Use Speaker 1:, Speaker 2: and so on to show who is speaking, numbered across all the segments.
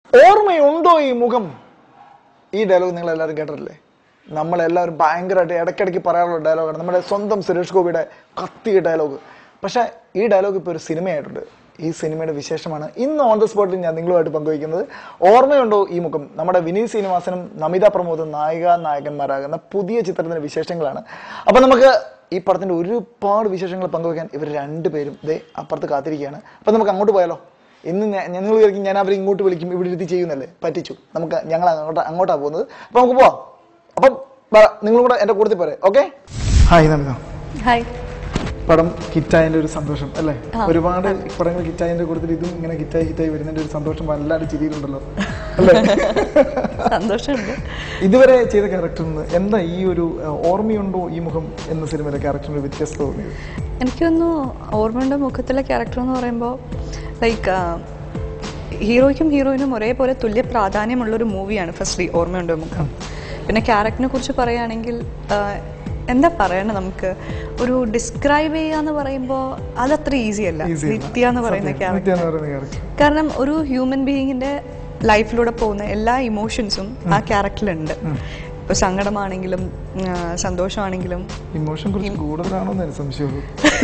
Speaker 1: ഓർമ്മയുണ്ടോ ഈ മുഖം ഈ ഡയലോഗ് നിങ്ങൾ എല്ലാവരും കേട്ടിട്ടില്ലേ നമ്മളെല്ലാവരും ഭയങ്കരമായിട്ട് ഇടയ്ക്കിടയ്ക്ക് പറയാനുള്ള ഡയലോഗാണ് നമ്മുടെ സ്വന്തം സുരേഷ് ഗോപിയുടെ കത്തിയ ഡയലോഗ് പക്ഷേ ഈ ഡയലോഗ് ഇപ്പോൾ ഒരു സിനിമയായിട്ടുണ്ട് ഈ സിനിമയുടെ വിശേഷമാണ് ഇന്ന് ഓൺ ദ സ്പോട്ടിൽ ഞാൻ നിങ്ങളുമായിട്ട് പങ്കുവയ്ക്കുന്നത് ഓർമ്മയുണ്ടോ ഈ മുഖം നമ്മുടെ വിനീത് ശ്രീനിവാസനും നമിത പ്രമോദും നായിക നായകന്മാരാകുന്ന പുതിയ ചിത്രത്തിന്റെ വിശേഷങ്ങളാണ് അപ്പം നമുക്ക് ഈ പടത്തിന്റെ ഒരുപാട് വിശേഷങ്ങൾ പങ്കുവയ്ക്കാൻ ഇവർ രണ്ടുപേരും ദേ അപ്പുറത്ത് കാത്തിരിക്കുകയാണ് അപ്പം നമുക്ക് അങ്ങോട്ട് പോയാലോ ഇന്ന് ഞാൻ ഞങ്ങൾ വിചാരിക്കും ഞാൻ അവരെ ഇങ്ങോട്ട് വിളിക്കും ഇവിടെ ഇരുത്തി ചെയ്യുന്നല്ലേ പറ്റിച്ചു നമുക്ക് ഞങ്ങൾ അങ്ങോട്ട് അങ്ങോട്ടാണ് പോകുന്നത് അപ്പം നമുക്ക് പോവാം അപ്പം നിങ്ങളും കൂടെ എൻ്റെ കൂട്ടത്തിൽ പോരെ ഓക്കെ ഹായ് നമിത
Speaker 2: ഹായ്
Speaker 1: പടം ഹിറ്റായതിൻ്റെ ഒരു സന്തോഷം അല്ലേ ഒരുപാട് പടങ്ങൾ ഹിറ്റായതിൻ്റെ കൂട്ടത്തിൽ ഇതും ഇങ്ങനെ ഹിറ്റായി ഹിറ്റായി വരുന്നതിൻ്റെ ഒരു സന്തോഷം വല്ലാണ്ട് ചിരിയിലുണ്ടല്ലോ അല്ലേ
Speaker 2: സന്തോഷമുണ്ട്
Speaker 1: ഇതുവരെ ചെയ്ത ക്യാരക്ടറിൽ നിന്ന് എന്താ ഈ ഒരു അഹ്, ഓർമ്മയുണ്ടോ ഈ മുഖം എന്ന സിനിമയിലെ ക്യാരക്ടറിന് വ്യത്യസ്തത തോന്നിയത്
Speaker 2: എനിക്കൊന്നു ഓർമ്മയുടെ മുഖത്തിലെ ക്യാരക്ടർ എന്ന് പറയുമ്പോൾ ലൈക്ക് ഹീറോയ്ക്കും ഹീറോയിനും ഒരേപോലെ തുല്യ പ്രാധാന്യമുള്ളൊരു മൂവിയാണ് ഫസ്റ്റ്ലി ഓർമ്മയുണ്ടോ മുഖം പിന്നെ ക്യാരക്ടറിനെ കുറിച്ച് പറയുകയാണെങ്കിൽ ആ, എന്താ പറയണത് നമുക്ക് ഒരു ഡിസ്ക്രൈബ് ചെയ്യുക എന്ന് പറയുമ്പോൾ അതത്ര ഈസി അല്ല
Speaker 1: Easy അല്ല.
Speaker 2: നിത്യ എന്ന് പറയുന്ന ക്യാരക്ടർ
Speaker 1: നിത്യ എന്ന് പറയുന്ന ക്യാരക്ടർ
Speaker 2: കാരണം ഒരു ഹ്യൂമൻ ബീയിങ്ങിന്റെ ലൈഫിലൂടെ പോകുന്ന എല്ലാ ഇമോഷൻസും ആ ക്യാരക്ടറിലുണ്ട് ഇപ്പോൾ സങ്കടമാണെങ്കിലും ആ, സന്തോഷമാണെങ്കിലും
Speaker 1: ഇമോഷൻ കുറച്ച് കൂടുതലാണോ എന്ന് എനിക്ക് സംശയമുള്ളൂ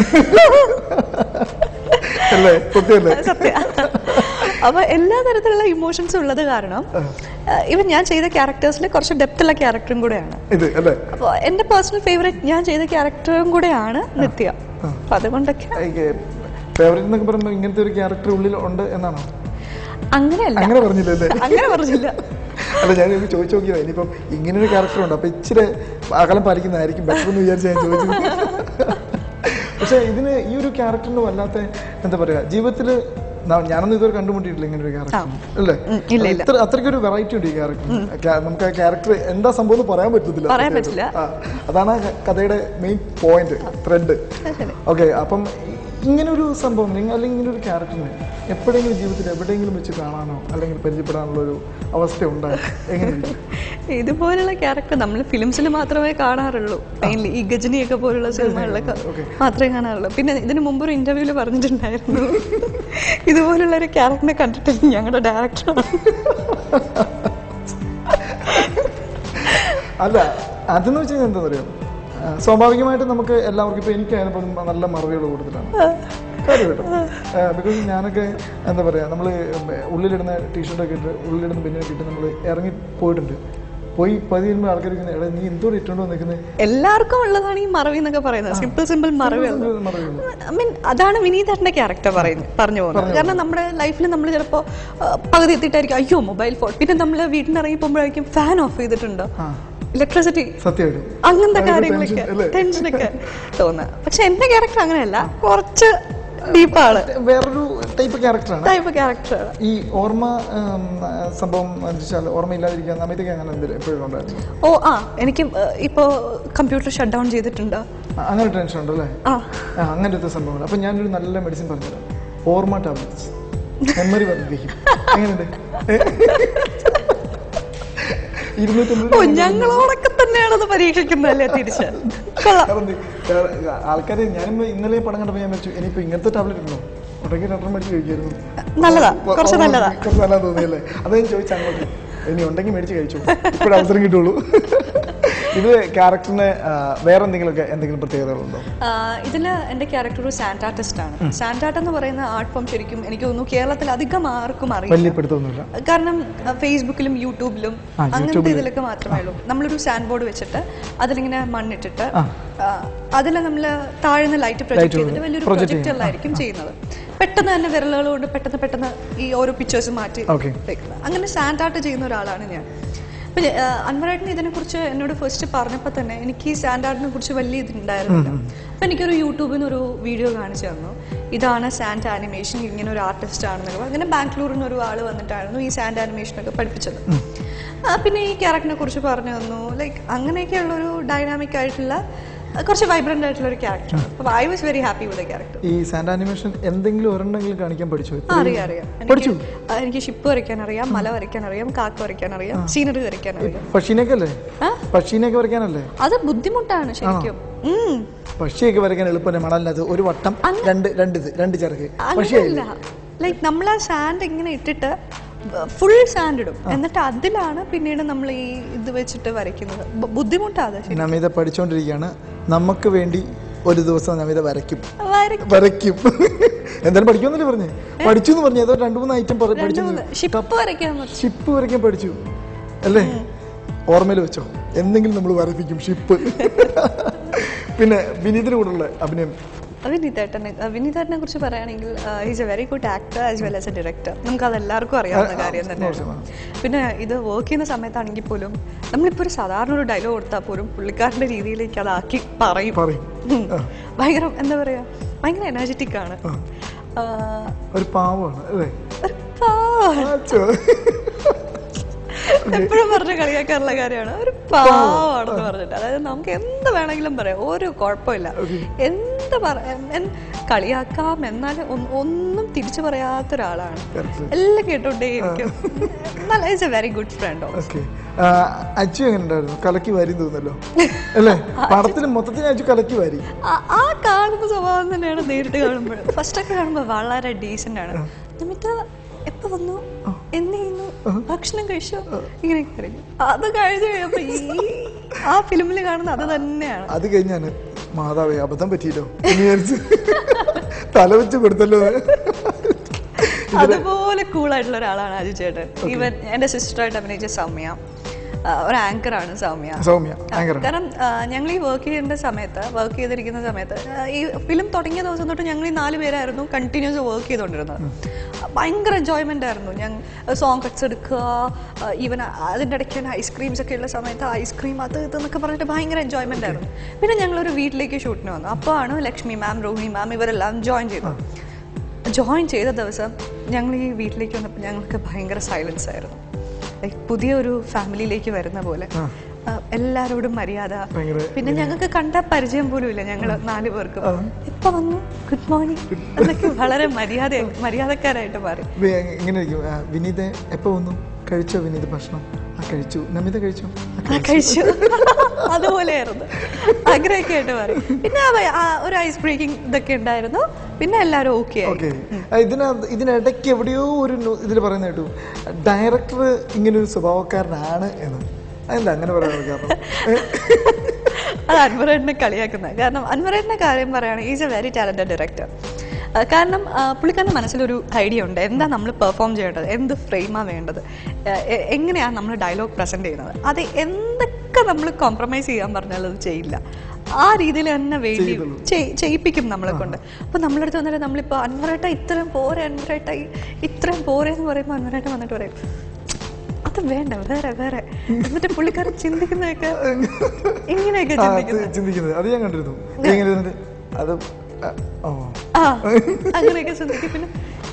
Speaker 1: അല്ലേ സത്യമല്ലേ
Speaker 2: സത്യം അപ്പൊ എല്ലാ തരത്തിലുള്ള ഇമോഷൻസും ഉള്ളത് കാരണം ഇവൻ ഞാൻ ചെയ്ത ക്യാരക്ടേഴ്സിൽ കുറച്ച് ഡെപ്ത് ഉള്ള ക്യാരക്ടറും കൂടെയാണ്
Speaker 1: ഇത് അല്ലേ
Speaker 2: അപ്പോൾ എൻ്റെ പേഴ്സണൽ ഫേവറേറ്റ് ഞാൻ ചെയ്ത ക്യാരക്ടറും കൂടെയാണ് നിത്യ അപ്പൊ അതുകൊണ്ടൊക്കെ
Speaker 1: ഫേവറേറ്റ് എന്നൊക്കെ പറയുമ്പോൾ ഇങ്ങനത്തെ ഒരു ക്യാരക്ടർ ഉള്ളിൽ ഉണ്ട് എന്നാണോ
Speaker 2: അങ്ങനെയല്ല
Speaker 1: അങ്ങനെ പറഞ്ഞില്ലല്ലേ
Speaker 2: അങ്ങനെ പറഞ്ഞില്ല
Speaker 1: അല്ല ഞാൻ ഇത് ചോദിച്ചു നോക്കിയതാ ഇനിയിപ്പം ഇങ്ങനെ ഒരു ക്യാരക്ടർ ഉണ്ട് അപ്പൊ ഇച്ചിരി അകലം പാലിക്കുന്നതായിരിക്കും ബെറ്റർ എന്ന് വിചാരിച്ച് ഞാൻ ചോദിച്ചത് പക്ഷെ ഇതിന് ഈ ഒരു ക്യാരക്ടറിന് വല്ലാത്ത എന്താ പറയാ ജീവിതത്തിൽ ഞാനൊന്നും ഇതുവരെ കണ്ടുമുട്ടിയിട്ടില്ല ഇങ്ങനെ ഒരു ക്യാരക്ടർ അല്ലേ
Speaker 2: ഉം, ഇല്ല, ഇല്ല.
Speaker 1: ഇത്ര അത്രയ്ക്കൊരു വെറൈറ്റി ഉണ്ട് ഈ ക്യാരക്ടർ നമുക്ക് ആ ക്യാരക്ടർ എന്താ സംഭവം എന്ന് പറയാൻ പറ്റത്തില്ല
Speaker 2: പറയാൻ പറ്റില്ല.
Speaker 1: ആ, അതാണ് ആ കഥയുടെ മെയിൻ പോയിന്റ് ത്രെഡ് ഓക്കെ അപ്പം ഇ- ഇങ്ങനെ ഒരു സംഭവം നിങ്ങൾ അല്ലെങ്കിൽ ഇങ്ങനെ ഒരു ക്യാരക്ടറിനെ എപ്പോഴെങ്കിലും ജീവിതത്തിൽ എവിടെയെങ്കിലും വെച്ച് കാണാനോ അല്ലെങ്കിൽ പരിചയപ്പെടാനുള്ള ഒരു അവസ്ഥ ഉണ്ടായി എങ്ങനെയായിരിക്കും
Speaker 2: ഇതുപോലുള്ള ക്യാരക്ടർ നമ്മൾ ഫിലിംസിൽ മാത്രമേ കാണാറുള്ളൂ മെയിൻലി ഈ ഗജനിയൊക്കെ പോലുള്ള സിനിമകളിലൊക്കെ മാത്രമേ കാണാറുള്ളൂ പിന്നെ ഇതിനു മുമ്പ് ഒരു ഇന്റർവ്യൂവിൽ പറഞ്ഞിട്ടുണ്ടായിരുന്നു ഇതുപോലുള്ള ഒരു ക്യാരക്ടറിനെ കണ്ടിട്ടില്ല ഞങ്ങളുടെ ഡയറക്ടർ
Speaker 1: അല്ല അതെന്ന് വെച്ച് കഴിഞ്ഞാൽ എന്താ പറയുക സ്വാഭാവികമായിട്ട് നമുക്ക് എല്ലാവർക്കും ഇപ്പോൾ എനിക്കായാലും ഇപ്പം നല്ല മറവികൾ കൂടുതലാണ് കാര്യം കേട്ടോ ബിക്കോസ് ഞാനൊക്കെ എന്താ പറയുക നമ്മൾ ഉള്ളിലിടുന്ന ടീഷർട്ടൊക്കെ ഇട്ട് ഉള്ളിലിടുന്ന ബെന്നിനൊക്കെ ഇട്ട് നമ്മൾ ഇറങ്ങി പോയിട്ടുണ്ട് പോയി പതി വരുമ്പോൾ ആൾക്കാർ ചോദിക്കുന്നത്, എടാ നീ എന്തോടെ ഇട്ടുണ്ടോ നിൽക്കുന്നത്
Speaker 2: എല്ലാവർക്കും ഉള്ളതാണ് ഈ മറവി എന്നൊക്കെ പറയുന്നത് സിമ്പിൾ സിമ്പിൾ മറവി
Speaker 1: മറവിയുള്ളൂ
Speaker 2: ഐ മീൻ അതാണ് വിനീതന്റെ ക്യാരക്ടർ പറയുന്നത് പറഞ്ഞു പോകുന്നത് കാരണം നമ്മുടെ ലൈഫിൽ നമ്മൾ ചിലപ്പോൾ പകുതി എത്തിയിട്ടായിരിക്കും അയ്യോ മൊബൈൽ ഫോൺ പിന്നെ നമ്മൾ വീട്ടിൽ നിന്ന് ഇറങ്ങി പോകുമ്പോഴായിരിക്കും ഫാൻ ഓഫ് ചെയ്തിട്ടുണ്ടോ
Speaker 1: ആ
Speaker 2: ഇലക്ട്രിസിറ്റി
Speaker 1: സത്യമായിട്ടും
Speaker 2: അങ്ങനത്തെ
Speaker 1: ഭയങ്കര
Speaker 2: കാര്യങ്ങളൊക്കെ
Speaker 1: tension, അല്ലേ?
Speaker 2: ടെൻഷനൊക്കെ തോന്നുക പക്ഷെ എന്റെ ക്യാരക്ടർ അങ്ങനെയല്ല കുറച്ച് ഡീപ്പാണ്
Speaker 1: വേറൊരു ടൈപ്പ് ക്യാരക്ടറാണ്
Speaker 2: ടൈപ്പ് ക്യാരക്ടറാണ്
Speaker 1: ഈ ഓർമ്മ ഉം, സംഭവം എന്ന് വെച്ചാൽ ഓർമ്മയില്ലാതിരിക്കാൻ അമിതയ്ക്ക് അങ്ങനെ എന്തെങ്കിലും എപ്പോഴും ഉണ്ടായിരുന്നു
Speaker 2: ഓ ആ എനിക്ക് ഇപ്പോൾ കമ്പ്യൂട്ടർ ഷട്ട് ഡൗൺ ചെയ്തിട്ടുണ്ട്
Speaker 1: ആ, അങ്ങനെ ടെൻഷൻ ഉണ്ടല്ലേ
Speaker 2: ആ
Speaker 1: ആ അങ്ങനത്തെ സംഭവങ്ങൾ അപ്പം ഞാനൊരു നല്ല മെഡിസിൻ പറഞ്ഞുതരാം ഓർമ്മ ടാബ്ലറ്റ്സ് മെമ്മറി വർദ്ധിപ്പിക്കും എങ്ങനെയുണ്ട് ഇരുന്നൂറ്റമ്പത്
Speaker 2: ഓ ഞങ്ങളോടൊക്കെ തന്നെയാണത് പരീക്ഷിക്കുന്നതല്ലേ തിരിച്ച് കൊള്ളാം
Speaker 1: ആൾക്കാർ ഞാനിപ്പോ ഇന്നലെ പടം കണ്ടപ്പോൾ ഞാൻ വെച്ചു ഇനിയിപ്പോ ഇങ്ങനത്തെ ടാബ്ലറ്റ് ഉണ്ടോ ഉടനെ രണ്ടെണ്ണം മേടിച്ച് കഴിക്കായിരുന്നു
Speaker 2: നല്ലതാ കുറച്ച് നല്ലതാ
Speaker 1: കുറച്ച് നല്ലതാ തോന്നിയല്ലേ അത് ഞാൻ ചോദിച്ചാൽ അങ്ങോട്ട് ഇനി ഉണ്ടെങ്കിൽ മേടിച്ച് കഴിച്ചു ഇപ്പോഴും അവസരം കിട്ടുള്ളൂ ഇത് ക്യാരക്ടറിന് വേറെ എന്തെങ്കിലുമൊക്കെ എന്തെങ്കിലും പ്രത്യേകതകളുണ്ടോ
Speaker 2: ഇതിൽ എൻ്റെ ക്യാരക്ടർ ഒരു സാൻഡ് ആർട്ടിസ്റ്റ് ആണ് സാൻഡ് ആർട്ട് എന്ന് പറയുന്ന ആർട്ട് ഫോം ശരിക്കും എനിക്ക് തോന്നുന്നു കേരളത്തിൽ അധികം ആർക്കും അറിയില്ല
Speaker 1: വലിയ പിടുത്തമൊന്നുമില്ല
Speaker 2: കാരണം ആ, ഫേസ്ബുക്കിലും യൂട്യൂബിലും അങ്ങനത്തെ ഇതിലൊക്കെ മാത്രമേ ഉള്ളൂ നമ്മളൊരു സാൻഡ് ബോർഡ് വെച്ചിട്ട് അതിലിങ്ങനെ മണ്ണിട്ടിട്ട് അതിൽ നമ്മൾ താഴ്ന്ന ലൈറ്റ് പ്രൊജക്ട് ചെയ്തിട്ട് വലിയൊരു പ്രൊജക്ടറിലായിരിക്കും ചെയ്യുന്നത് പെട്ടെന്ന് തന്നെ വിരലുകൾ കൊണ്ട് പെട്ടെന്ന് പെട്ടെന്ന് ഈ ഓരോ പിക്ചേഴ്സ് മാറ്റി
Speaker 1: ഓക്കെ
Speaker 2: വെക്കുന്നത് അങ്ങനെ സാൻഡ് ആർട്ട് ചെയ്യുന്ന ഒരാളാണ് ഞാൻ പിന്നെ അൻവറേട്ടൻ ഇതിനെക്കുറിച്ച് എന്നോട് ഫസ്റ്റ് പറഞ്ഞപ്പോൾ തന്നെ എനിക്ക് ഈ സാൻഡ് ആർട്ടിനെ കുറിച്ച് വലിയ ഇതുണ്ടായിരുന്നില്ല അപ്പം എനിക്കൊരു യൂട്യൂബിൽ നിന്ന് ഒരു വീഡിയോ കാണിച്ചു തന്നു ഇതാണ് സാൻഡ് ആനിമേഷൻ ഇങ്ങനെ ഒരു ആർട്ടിസ്റ്റ് ആണെന്നൊക്കെ പറഞ്ഞു. അങ്ങനെ ബാംഗ്ലൂരിൽ നിന്ന് ഒരു ആൾ വന്നിട്ടായിരുന്നു ഈ സാൻഡ് ആനിമേഷനൊക്കെ പഠിപ്പിച്ചത് ആ, പിന്നെ ഈ ക്യാരക്ടറിനെ കുറിച്ച് പറഞ്ഞു തന്നു ലൈക്ക് അങ്ങനെയൊക്കെയുള്ളൊരു ഡൈനാമിക് ആയിട്ടുള്ള ആ, കുറച്ച് വൈബ്രൻ്റ് ആയിട്ടുള്ള ഒരു ക്യാരക്ടർ അപ്പോൾ I was very happy with the character
Speaker 1: ഈ സാൻഡ് ആനിമേഷൻ എന്തെങ്കിലും ഒരെണ്ണെങ്കിലും കാണിക്കാൻ പഠിച്ചു
Speaker 2: അറിയാം അറിയാം എനിക്ക് ആ, എനിക്ക് ഷിപ്പ് വരയ്ക്കാൻ അറിയാം മല വരയ്ക്കാൻ അറിയാം കാക്ക വരയ്ക്കാൻ അറിയാം സീനറി വരയ്ക്കാൻ അറിയാം
Speaker 1: പക്ഷീനെയൊക്കെ അല്ലേ
Speaker 2: ആ?
Speaker 1: പക്ഷീനെയൊക്കെ വരയ്ക്കാനല്ലേ
Speaker 2: അത് ബുദ്ധിമുട്ടാണ് ശരിക്കും ഉം.
Speaker 1: പക്ഷിയൊക്കെ വരയ്ക്കാൻ എളുപ്പമല്ലേ മണലിനകത്ത് ഒരു വട്ടം രണ്ട് രണ്ട് ഇത് രണ്ട് ചെറുക്ക് പക്ഷി
Speaker 2: അങ്ങനെയല്ല ലൈക്ക് നമ്മൾ ആ സാൻഡ് ഇങ്ങനെ ഇട്ടിട്ട് ഫുൾ സാൻഡ് ഇടും എന്നിട്ട് അതിലാണ് പിന്നീട് നമ്മൾ ഈ ഇത് വെച്ചിട്ട് വരയ്ക്കുന്നത് ബു- ബുദ്ധിമുട്ടാണ് ശരി
Speaker 1: നമിത പഠിച്ചുകൊണ്ടിരിക്കുകയാണ് നമുക്ക് വേണ്ടി ഒരു ദിവസം നമിത വരയ്ക്കും
Speaker 2: വരയ്ക്കും
Speaker 1: വരയ്ക്കും എന്തായാലും പഠിക്കുമെന്നല്ലേ പറഞ്ഞേ പഠിച്ചു എന്ന് പറഞ്ഞു ഏതോ രണ്ട് മൂന്ന് ഐറ്റം പഠിച്ചു
Speaker 2: ഷിപ്പ് വരയ്ക്കാൻ പറ്റും
Speaker 1: ഷിപ്പ് വരയ്ക്കാൻ പഠിച്ചു അല്ലേ ഓർമ്മയിൽ വെച്ചോ എന്തെങ്കിലും നമ്മൾ വരപ്പിക്കും ഷിപ്പ് പിന്നെ വിനീതിന് കൂടെയുള്ള അഭിനയം
Speaker 2: വിനീതേട്ടനെ വിനീതേട്ടനെ കുറിച്ച് പറയുകയാണെങ്കിൽ is a very good actor as well as a director നമുക്ക് അതെല്ലാവർക്കും അറിയാവുന്ന കാര്യം തന്നെയാണ് പിന്നെ ഇത് വർക്ക് ചെയ്യുന്ന സമയത്താണെങ്കിൽ പോലും നമ്മളിപ്പോൾ ഒരു സാധാരണ ഒരു ഡയലോഗ് കൊടുത്താൽ പോലും പുള്ളിക്കാരൻ്റെ രീതിയിലേക്ക് അതാക്കി പറയും
Speaker 1: പറയും
Speaker 2: ഉം. ഭയങ്കര എന്താ പറയാ ഭയങ്കര എനർജറ്റിക് ആണ് ആ,
Speaker 1: ഒരു പാവമാണ് അല്ലേ
Speaker 2: ഒരു പാവം.
Speaker 1: ആ, ചോ-
Speaker 2: എപ്പോഴും പറഞ്ഞ് കളിയാക്കാറുള്ള കാര്യമാണ് ഒരു പാവാണെന്ന് പറഞ്ഞിട്ട് അതായത് നമുക്ക് എന്ത് വേണമെങ്കിലും പറയാം ഒരു കുഴപ്പമില്ല എന്ത് പറ എൻ- കളിയാക്കാം എന്നാൽ ഒന്നും തിരിച്ചു പറയാത്ത ഒരാളാണ്
Speaker 1: Correct.
Speaker 2: എല്ലാം കേട്ടോണ്ടേ ഇരിക്കും നല്ല it's a very good friend
Speaker 1: okay Achu എങ്ങനെ ഉണ്ടായിരുന്നു കലക്കി വാരി തോന്നല്ലോ അല്ലേ പടത്തിന് മൊത്തത്തിൽ അച്ചു കലക്കി വാരി
Speaker 2: ആ കാണുന്ന സ്വഭാവം തന്നെയാണ് നേരിട്ട് കാണുമ്പോൾ ഫസ്റ്റ് ഒക്കെ കാണുമ്പോൾ വളരെ ഡീസൻ്റ് ആണ് എന്നിട്ട് എപ്പോ വന്നു എന്ത് ചെയ്യുന്നു ഭക്ഷണം കഴിച്ചോ ഇങ്ങനെയൊക്കെ പറയും അത് കഴിഞ്ഞ് കഴിയുമ്പോ ഈ ആ ഫിലിമിൽ കാണുന്ന അത് തന്നെയാണ്
Speaker 1: അത് കഴിഞ്ഞാണ് മാതാവേ അബദ്ധം പറ്റിയല്ലോ എന്ന് വിചാരിച്ച് തല വെച്ച് കൊടുത്തല്ലോ
Speaker 2: അതുപോലെ കൂളായിട്ടുള്ള ഒരാളാണ് അജു ചേട്ടൻ ഈവൻ എൻ്റെ സിസ്റ്ററായിട്ട് അഭിനയിച്ച സൗമ്യ ആ, ഒരു ആങ്കറാണ് സൗമ്യ
Speaker 1: സൗമ്യ ആങ്കർ
Speaker 2: കാരണം ഞങ്ങൾ ഈ വർക്ക് ചെയ്യേണ്ട സമയത്ത് വർക്ക് ചെയ്തിരിക്കുന്ന സമയത്ത് ആ, ഈ ഫിലിം തുടങ്ങിയ ദിവസം തൊട്ട് ഞങ്ങൾ ഈ നാല് പേരായിരുന്നു കണ്ടിന്യൂസ് വർക്ക് ചെയ്തുകൊണ്ടിരുന്നത് ഭയങ്കര എൻജോയ്മെന്റ് ആയിരുന്നു ഞങ്ങൾ സോങ് കട്ട്സ് എടുക്കുക ഈവൻ അതിൻ്റെ ഇടയ്ക്ക് തന്നെ ഐസ്ക്രീംസ് ഒക്കെ ഉള്ള സമയത്ത് ഐസ്ക്രീം അത് ഇത് എന്നൊക്കെ പറഞ്ഞിട്ട് ഭയങ്കര എൻജോയ്മെന്റ് ആയിരുന്നു പിന്നെ ഞങ്ങളൊരു വീട്ടിലേക്ക് ഷൂട്ടിന് വന്നു അപ്പോഴാണ് ലക്ഷ്മി മാം രോഹിണി മാം ഇവരെല്ലാം ജോയിൻ ചെയ്തത് ജോയിൻ ചെയ്ത ദിവസം ഞങ്ങൾ ഈ വീട്ടിലേക്ക് വന്നപ്പോൾ ഞങ്ങൾക്ക് ഭയങ്കര സൈലൻസ് ആയിരുന്നു ലൈക്ക് പുതിയൊരു ഫാമിലിയിലേക്ക് വരുന്ന പോലെ ആ, എല്ലാവരോടും മര്യാദ
Speaker 1: ഭയങ്കര
Speaker 2: പിന്നെ ഞങ്ങൾക്ക് കണ്ട പരിചയം പോലും ഇല്ല ഞങ്ങൾ നാല് പേർക്കും ഇപ്പൊ വന്നു ഗുഡ് മോർണിംഗ് എന്നൊക്കെ വളരെ മര്യാദ മര്യാദക്കാരായിട്ട് മാറി
Speaker 1: വി- എങ്ങനെ ഇരിക്കും ആ, വിനീത് എപ്പോ വന്നു കഴിച്ചോ വിനീത് ഭക്ഷണം ആ കഴിച്ചു നമിത കഴിച്ചു ആ,
Speaker 2: ആ കഴിച്ചു അതുപോലെയായിരുന്നു അങ്ങനെയൊക്കെ ആയിട്ട് മാറി പിന്നെ ആ- ആ ഒരു ഐസ് ബ്രേക്കിംഗ് ഇതൊക്കെ ഉണ്ടായിരുന്നു പിന്നെ എല്ലാവരും ഓക്കെ ആയി
Speaker 1: ഓക്കെ ഇതിനകത്ത് ഇതിനിടയ്ക്ക് എവിടെയോ ഒരു ഇതിൽ പറയുന്ന കേട്ടു ഡയറക്ടർ ഇങ്ങനെ ഒരു സ്വഭാവക്കാരനാണ് എന്ന് അതെന്താ അങ്ങനെ പറയാൻ കാരണം
Speaker 2: അത് അൻവറേട്ടനെ കളിയാക്കുന്നത് കാരണം അൻവറേട്ടൻ്റെ കാര്യം പറയുകയാണെങ്കിൽ is a very talented director കാരണം ആ, പുള്ളിക്കാരൻ്റെ മനസ്സിലൊരു ഐഡിയ ഉണ്ട് എന്താ നമ്മൾ പെർഫോം ചെയ്യേണ്ടത് എന്ത് ഫ്രെയിമാണ് വേണ്ടത് എ- എ- എങ്ങനെയാണ് നമ്മൾ ഡയലോഗ് പ്രസൻറ്റ് ചെയ്യുന്നത് അത് എന്തൊക്കെ നമ്മൾ കോംപ്രമൈസ് ചെയ്യാൻ പറഞ്ഞാൽ അത് ചെയ്യില്ല ആ രീതിയിൽ തന്നെ വേണ്ടി ചെയ്- ചെയ്യിപ്പിക്കും നമ്മളെ കൊണ്ട് അപ്പോൾ നമ്മളടുത്ത് വന്നിട്ട് നമ്മളിപ്പോൾ അൻവറേട്ട ഇത്രയും പോരെ അൻവറേട്ട ഈ- ഇത്രയും പോരെ എന്ന് പറയുമ്പോൾ അൻവറേട്ട വന്നിട്ട് പറയും അത് വേണ്ട വേറെ വേറെ എന്നിട്ട് പുള്ളിക്കാരൻ ചിന്തിക്കുന്നതൊക്കെ ഇങ്ങനെയൊക്കെ
Speaker 1: ആ,
Speaker 2: ചിന്തിക്കുന്നത്
Speaker 1: അത് ചിന്തിക്കുന്നത് അത് ഞാൻ കണ്ടിരുന്നു എങ്ങനെ ഇരുന്നിട്ട് അത് ആ, ഓ
Speaker 2: ആ അങ്ങനെയൊക്കെ ചിന്തിക്കും പിന്നെ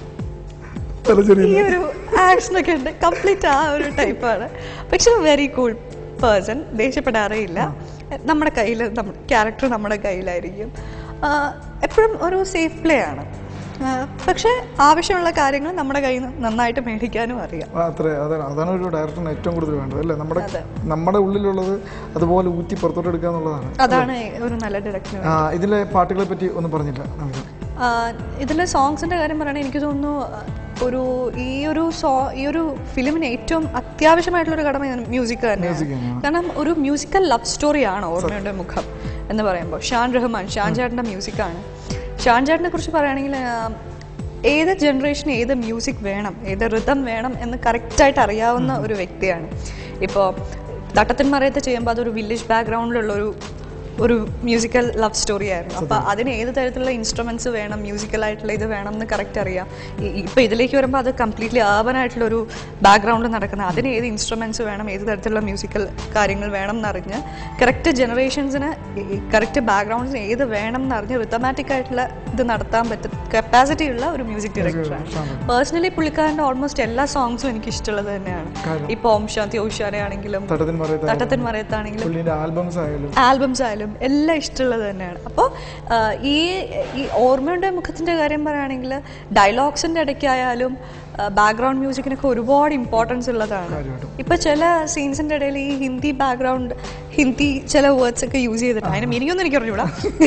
Speaker 1: തലച്ചെറി
Speaker 2: ഈ ഒരു ആക്ഷൻ ഒക്കെ ഉണ്ട് കംപ്ലീറ്റ് ആ ഒരു ടൈപ്പാണ് പക്ഷെ വെരി കൂൾ പേഴ്സൺ ദേഷ്യപ്പെടാറേ ഇല്ല നമ്മുടെ കയ്യിൽ ക്യാരക്ടർ നമ്മുടെ കയ്യിലായിരിക്കും എപ്പോഴും ഒരു സേഫ് പ്ലേ ആണ് ആ, പക്ഷെ ആവശ്യമുള്ള കാര്യങ്ങൾ നമ്മുടെ കയ്യിൽ നിന്ന് നന്നായിട്ട് മേടിക്കാനും അറിയാം
Speaker 1: ആ, അത്രേ അതാണ് അതാണ് ഒരു ഡയറക്ടറിന് ഏറ്റവും കൂടുതൽ വേണ്ടത് അല്ലേ നമ്മുടെ
Speaker 2: അതെ.
Speaker 1: നമ്മുടെ ഉള്ളിലുള്ളത് അതുപോലെ ഊറ്റി പുറത്തോട്ട് എടുക്കുക എന്നുള്ളതാണ്
Speaker 2: അതാണ് ഒരു നല്ല ഡയറക്ടർ
Speaker 1: ആ, ഇതിലെ പാട്ടുകളെ പറ്റി ഒന്നും പറഞ്ഞില്ല നമുക്ക്
Speaker 2: ഇതിലെ സോങ്സിന്റെ കാര്യം പറയുകയാണെങ്കിൽ എനിക്ക് തോന്നുന്നു ആ, ഒരു ഈ ഒരു സോ ഈ ഒരു ഫിലിമിന് ഏറ്റവും അത്യാവശ്യമായിട്ടുള്ള ഒരു ഘടന മ്യൂസിക് തന്നെയാണ്
Speaker 1: Music തന്നെയാണ്.
Speaker 2: കാരണം ഒരു മ്യൂസിക്കൽ ലവ് സ്റ്റോറിയാണ് ഓർമ്മയുടെ മുഖം എന്ന് പറയുമ്പോൾ ഷാൻ റഹ്മാൻ ഷാൻ ചേട്ടൻ്റെ മ്യൂസിക്കാണ് ഷാൻ ചേട്ടനെ കുറിച്ച് പറയുകയാണെങ്കിൽ ആ, ഏത് ജനറേഷൻ ഏത് മ്യൂസിക് വേണം ഏത് ഋതം വേണം എന്ന് കറക്റ്റായിട്ട് അറിയാവുന്ന ഒരു വ്യക്തിയാണ് ഇപ്പോൾ തട്ടത്തിൻ മറയത്ത് ചെയ്യുമ്പോൾ അതൊരു വില്ലേജ് ബാക്ക്ഗ്രൗണ്ടിലുള്ള ഒരു ഒരു മ്യൂസിക്കൽ ലവ് സ്റ്റോറി ആയിരുന്നു അപ്പോൾ അതിന് ഏത് തരത്തിലുള്ള ഇൻസ്ട്രുമെന്റ്സ് വേണം മ്യൂസിക്കൽ ആയിട്ടുള്ള ഇത് വേണം എന്ന് കറക്റ്റ് അറിയാം ഈ- ഇപ്പോൾ ഇതിലേക്ക് വരുമ്പോൾ അത് കംപ്ലീറ്റ്ലി ആർബൻ ആയിട്ടുള്ള ഒരു ബാക്ക്ഗ്രൗണ്ടിൽ നടക്കുന്ന അതിന് ഏത് ഇൻസ്ട്രുമെന്റ്സ് വേണം ഏത് തരത്തിലുള്ള മ്യൂസിക്കൽ കാര്യങ്ങൾ വേണം എന്നറിഞ്ഞ് കറക്റ്റ് ജനറേഷൻസിന് കറക്റ്റ് ബാക്ക്ഗ്രൗണ്ട്സിന് ഏത് വേണം എന്നറിഞ്ഞ് റിത്തമാറ്റിക് ആയിട്ടുള്ള ഇത് നടത്താൻ പറ്റും കപ്പാസിറ്റി ഉള്ള ഒരു മ്യൂസിക് ഡയറക്ടറാണ് പേഴ്സണലി പുള്ളിക്കാരൻ്റെ ഓൾമോസ്റ്റ് എല്ലാ സോങ്സും എനിക്ക് ഇഷ്ടമുള്ളത് തന്നെയാണ് ഇപ്പോൾ ഓം ശാന്തി ഔഷാനെ ആണെങ്കിലും
Speaker 1: തട്ടത്തിൻ മറയത്ത്
Speaker 2: തട്ടത്തിൻ മറയത്താണെങ്കിലും
Speaker 1: പുള്ളിന്റെ ആൽബംസ് ആയാലും
Speaker 2: ആൽബംസ് ആയാലും ആയാലും എല്ലാം ഇഷ്ടമുള്ളത് തന്നെയാണ് അപ്പോൾ ഈ ഈ ഓർമ്മയുടെ മുഖത്തിൻ്റെ കാര്യം പറയുകയാണെങ്കിൽ ഡയലോഗ്സിൻ്റെ ഇടയ്ക്കായാലും ബാക്ക്ഗ്രൗണ്ട് മ്യൂസിക്കിനൊക്കെ ഒരുപാട് ഇമ്പോർട്ടൻസ് ഉള്ളതാണ് ഇപ്പൊ ചില സീൻസിന്റെ ഇടയിൽ ഈ ഹിന്ദി ബാക്ക്ഗ്രൗണ്ട് ഹിന്ദി ചില വേർഡ്സ് ഒക്കെ യൂസ് ചെയ്തിട്ട് അതിന് മീനിങ് ഒന്നും എനിക്ക് അറിഞ്ഞൂടാ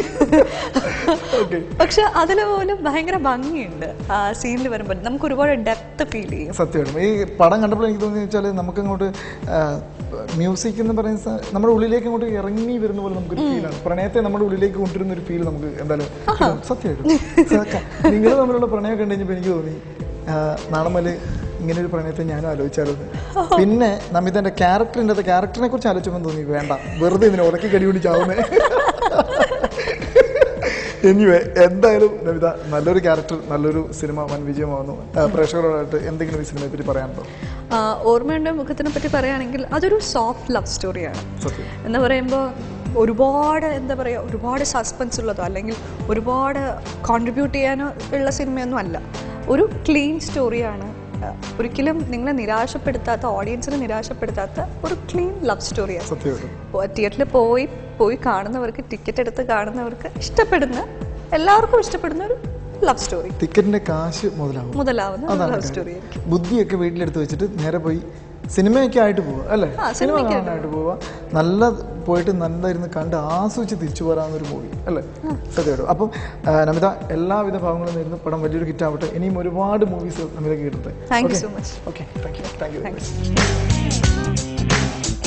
Speaker 2: പക്ഷെ അതിൽ പോലും ഭയങ്കര ഭംഗിയുണ്ട് ആ സീനിൽ വരുമ്പോൾ നമുക്ക് ഒരുപാട് ഡെപ്ത് ഫീൽ ചെയ്യും
Speaker 1: സത്യമായിട്ടും ഈ പടം കണ്ടപ്പോൾ എനിക്ക് തോന്നി വെച്ചാൽ നമുക്ക് അങ്ങോട്ട് മ്യൂസിക് എന്ന് പറയുന്ന സ- നമ്മുടെ ഉള്ളിലേക്ക് അങ്ങോട്ട് ഇറങ്ങി വരുന്ന പോലെ നമുക്കൊരു ഫീലാണ് പ്രണയത്തെ നമ്മുടെ ഉള്ളിലേക്ക് കൊണ്ടുവരുന്ന ഒരു ഫീൽ നമുക്ക് എന്തായാലും കിട്ടും. സത്യമായിട്ടും നിങ്ങൾ തമ്മിലുള്ള പ്രണയം കണ്ടു കഴിഞ്ഞപ്പോൾ എനിക്ക് തോന്നി ആ, നാളമല് ഇങ്ങനെ ഒരു പ്രണയത്തെ ഞാനും ആലോചിച്ചായിരുന്നു പിന്നെ നമിതന്റെ ക്യാരക്ടറിൻ്റെ അത് ക്യാരക്ടറിനെ കുറിച്ച് ആലോചിച്ചപ്പോൾ തോന്നി വേണ്ട വെറുതെ ഇതിനെ ഉറക്കി കടി കൊണ്ട് ചാവുന്നേ എനിവേ എന്തായാലും നമിത നല്ലൊരു ക്യാരക്ടർ നല്ലൊരു സിനിമ വൻ വിജയമാവുന്നു ആ, പ്രേക്ഷകരോടായിട്ട് എന്തെങ്കിലും ഈ സിനിമയെ പറ്റി പറയാനുണ്ടോ
Speaker 2: ആ, ഓർമ്മയുടെ മുഖത്തിനെ പറ്റി പറയുകയാണെങ്കിൽ അതൊരു സോഫ്റ്റ് ലവ് സ്റ്റോറിയാണ്
Speaker 1: സത്യം
Speaker 2: എന്ന് പറയുമ്പോൾ ഒരുപാട് എന്താ പറയുക ഒരുപാട് സസ്പെൻസ് ഉള്ളതോ അല്ലെങ്കിൽ ഒരുപാട് കോൺട്രിബ്യൂട്ട് ചെയ്യാനോ ഉള്ള സിനിമയൊന്നും അല്ല ഒരു ക്ലീൻ സ്റ്റോറിയാണ് ഒരിക്കലും നിങ്ങളെ നിരാശപ്പെടുത്താത്ത ഓഡിയൻസിനെ നിരാശപ്പെടുത്താത്ത ഒരു ക്ലീൻ ലവ് സ്റ്റോറിയാണ്
Speaker 1: സത്യമായിട്ടും
Speaker 2: തിയേറ്ററിൽ പോയി പോയി കാണുന്നവർക്ക് ടിക്കറ്റ് എടുത്ത് കാണുന്നവർക്ക് ഇഷ്ടപ്പെടുന്ന എല്ലാവർക്കും ഇഷ്ടപ്പെടുന്ന ഒരു ലവ് സ്റ്റോറി
Speaker 1: ടിക്കറ്റിന്റെ കാശ് മുതലാവും
Speaker 2: മുതലാവുന്ന
Speaker 1: അതാണ്
Speaker 2: ലവ്
Speaker 1: കാര്യം.
Speaker 2: സ്റ്റോറി
Speaker 1: ബുദ്ധിയൊക്കെ വീട്ടിലെടുത്ത് വെച്ചിട്ട് നേരെ പോയി സിനിമയൊക്കെ ആയിട്ട് പോവുക അല്ലേ
Speaker 2: ആ,
Speaker 1: സിനിമ കാണാനായിട്ട് പോവുക നല്ല പോയിട്ട് നല്ലായിരുന്നു കണ്ട് ആസ്വദിച്ച് തിരിച്ചു പോരാവുന്നൊരു മൂവി അല്ലേ സത്യമായിട്ടും അപ്പം ആ, നമിത എല്ലാവിധ ഭാവങ്ങളും നേരുന്നു പടം വലിയൊരു ഹിറ്റ് ആവട്ടെ ഇനിയും ഒരുപാട് മൂവീസ് നമിത കേട്ടിട്ട്
Speaker 2: thank you so much
Speaker 1: okay thank you thank you
Speaker 2: thank U